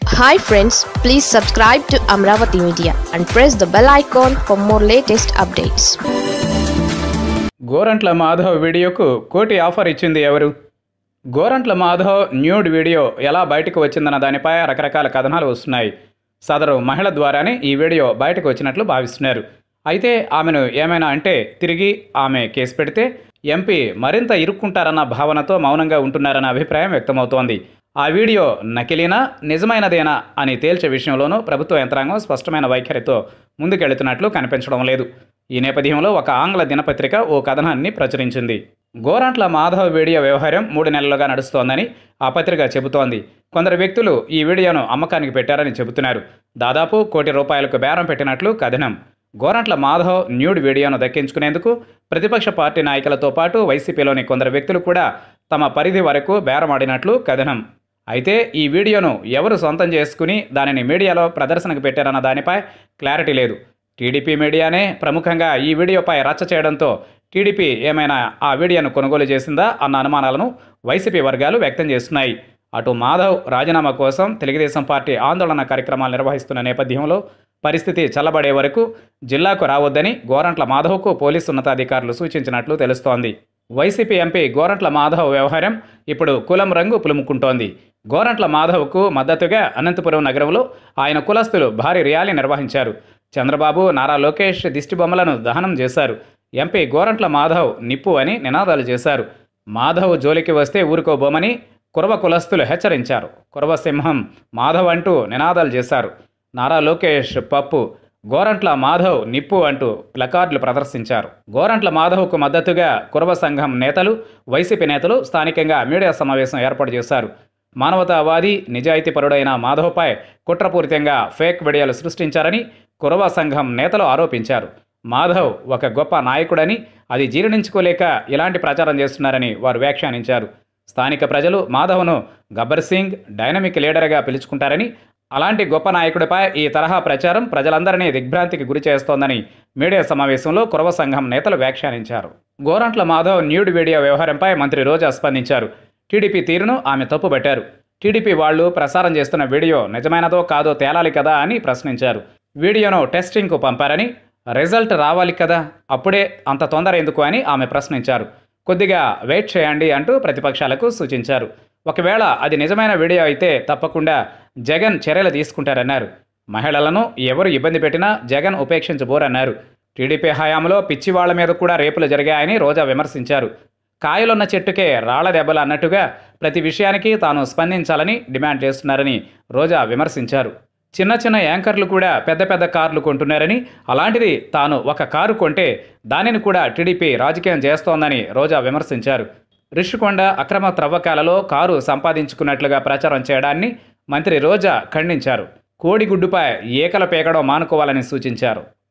hi friends please subscribe to Amaravati media and press the bell icon for more latest updates Gorantla Madhav వీడియోకు కోటి offer ఇచ్చింది ఎవరు Gorantla Madhav nude video ఎలా బయటకు వచ్చిందన్న దానిపై రకరకాల కథనాలు వస్తున్నాయి సదరు మహిళ ద్వారానే ఈ వీడియో బయటకు వచ్చినట్లు భావిస్తున్నారు అయితే ఆమెను ఏమైనా అంటే తిరిగి ఆమె కేసు పెడితే ఎంపీ మరింత ఇరుక్కుంటారన్న భావనతో మౌనంగా ఉంటున్నారన్న అభిప్రాయం వ్యక్తమవుతోంది ఆ వీడియో నకిలీనా నిజమైనదేనా అని తేల్చే విషయంలోనూ ప్రభుత్వ యంత్రాంగం స్పష్టమైన వైఖరితో ముందుకెళ్తున్నట్లు కనిపించడం లేదు ఈ నేపథ్యంలో ఒక ఆంగ్ల దినపత్రిక ఓ కథనాన్ని ప్రచురించింది గోరంట్ల మాధవ్ వీడియో వ్యవహారం మూడు నెలలుగా నడుస్తోందని ఆ పత్రిక చెబుతోంది కొందరు వ్యక్తులు ఈ వీడియోను అమ్మకానికి పెట్టారని చెబుతున్నారు దాదాపు కోటి రూపాయలకు బేరం పెట్టినట్లు కథనం గోరంట్ల మాధవ్ న్యూడ్ వీడియోను దక్కించుకునేందుకు ప్రతిపక్ష పార్టీ నాయకులతో పాటు వైసీపీలోని కొందరు వ్యక్తులు కూడా తమ పరిధి వరకు బేరమాడినట్లు కథనం అయితే ఈ వీడియోను ఎవరు సొంతం చేసుకుని దానిని మీడియాలో ప్రదర్శనకు పెట్టారన్న దానిపై క్లారిటీ లేదు టీడీపీ మీడియానే ప్రముఖంగా ఈ వీడియోపై రచ్చ చేయడంతో టీడీపీ ఏమైనా ఆ వీడియోను కొనుగోలు చేసిందా అన్న అనుమానాలను వైసీపీ వర్గాలు వ్యక్తం చేస్తున్నాయి అటు మాధవ్ రాజీనామా కోసం తెలుగుదేశం పార్టీ ఆందోళన కార్యక్రమాలు నిర్వహిస్తున్న నేపథ్యంలో పరిస్థితి చల్లబడే వరకు జిల్లాకు రావద్దని గోరంట్ల మాధవ్కు పోలీసు ఉన్నతాధికారులు సూచించినట్లు తెలుస్తోంది వైసీపీ ఎంపీ గోరంట్ల మాధవ్ వ్యవహారం ఇప్పుడు కులం రంగు పులుముకుంటోంది గోరంట్ల మాధవ్కు మద్దతుగా అనంతపురం నగరంలో ఆయన కులస్తులు భారీ ర్యాలీ నిర్వహించారు చంద్రబాబు నారా లోకేష్ దిష్టిబొమ్మలను దహనం చేశారు ఎంపీ గోరంట్ల మాధవ్ నిప్పు అని నినాదాలు చేశారు మాధవ్ జోలికి వస్తే ఊరుకోబోమని కురవ కులస్తులు హెచ్చరించారు కురవ సింహం మాధవ్ అంటూ నినాదాలు చేశారు నారా లోకేష్ పప్పు గోరంట్ల మాధవ్ నిప్పు అంటూ ప్లకార్డులు ప్రదర్శించారు గోరంట్ల మాధవ్కు మద్దతుగా కురవ సంఘం నేతలు వైసీపీ నేతలు స్థానికంగా మీడియా సమావేశం ఏర్పాటు చేశారు మానవతావాది నిజాయితీపరుడైన మాధవ్పై కుట్రపూరితంగా ఫేక్ వీడియోలు సృష్టించారని కురవ సంఘం నేతలు ఆరోపించారు మాధవ్ ఒక గొప్ప నాయకుడని అది జీర్ణించుకోలేక ఇలాంటి ప్రచారం చేస్తున్నారని వారు వ్యాఖ్యానించారు స్థానిక ప్రజలు మాధవ్ను గబ్బర్ సింగ్ డైనమిక్ లీడర్గా పిలుచుకుంటారని అలాంటి గొప్ప నాయకుడిపై ఈ తరహా ప్రచారం ప్రజలందరినీ దిగ్భ్రాంతికి గురి చేస్తోందని మీడియా సమావేశంలో కురవ సంఘం నేతలు వ్యాఖ్యానించారు గోరంట్ల మాధవ్ న్యూడ్ వీడియో వ్యవహారంపై మంత్రి రోజా స్పందించారు టీడీపీ తీరును ఆమె తప్పుపట్టారు టీడీపీ వాళ్ళు ప్రసారం చేస్తున్న వీడియో నిజమైనదో కాదో తేలాలి కదా అని ప్రశ్నించారు వీడియోను టెస్టింగ్కు పంపారని రిజల్ట్ రావాలి కదా అప్పుడే అంత తొందర ఎందుకు అని ఆమె ప్రశ్నించారు కొద్దిగా వెయిట్ చేయండి అంటూ ప్రతిపక్షాలకు సూచించారు ఒకవేళ అది నిజమైన వీడియో అయితే తప్పకుండా జగన్ చర్యలు తీసుకుంటారన్నారు మహిళలను ఎవరు ఇబ్బంది పెట్టినా జగన్ ఉపేక్షించబోరన్నారు టీడీపీ హయాంలో పిచ్చి వాళ్ళ మీద కూడా రేపులు జరిగాయని రోజా విమర్శించారు కాయలున్న చెట్టుకే రాళ్ల దెబ్బలు అన్నట్టుగా ప్రతి విషయానికి తాను స్పందించాలని డిమాండ్ చేస్తున్నారని రోజా విమర్శించారు చిన్న చిన్న యాంకర్లు కూడా పెద్ద పెద్ద కార్లు కొంటున్నారని అలాంటిది తాను ఒక కారు కొంటే దానిని కూడా టీడీపీ రాజకీయం చేస్తోందని రోజా విమర్శించారు రిషికొండ అక్రమ త్రవ్వకాలలో కారు సంపాదించుకున్నట్లుగా ప్రచారం చేయడాన్ని మంత్రి రోజా ఖండించారు కోడిగుడ్డుపై ఏకల పేకడం మానుకోవాలని సూచించారు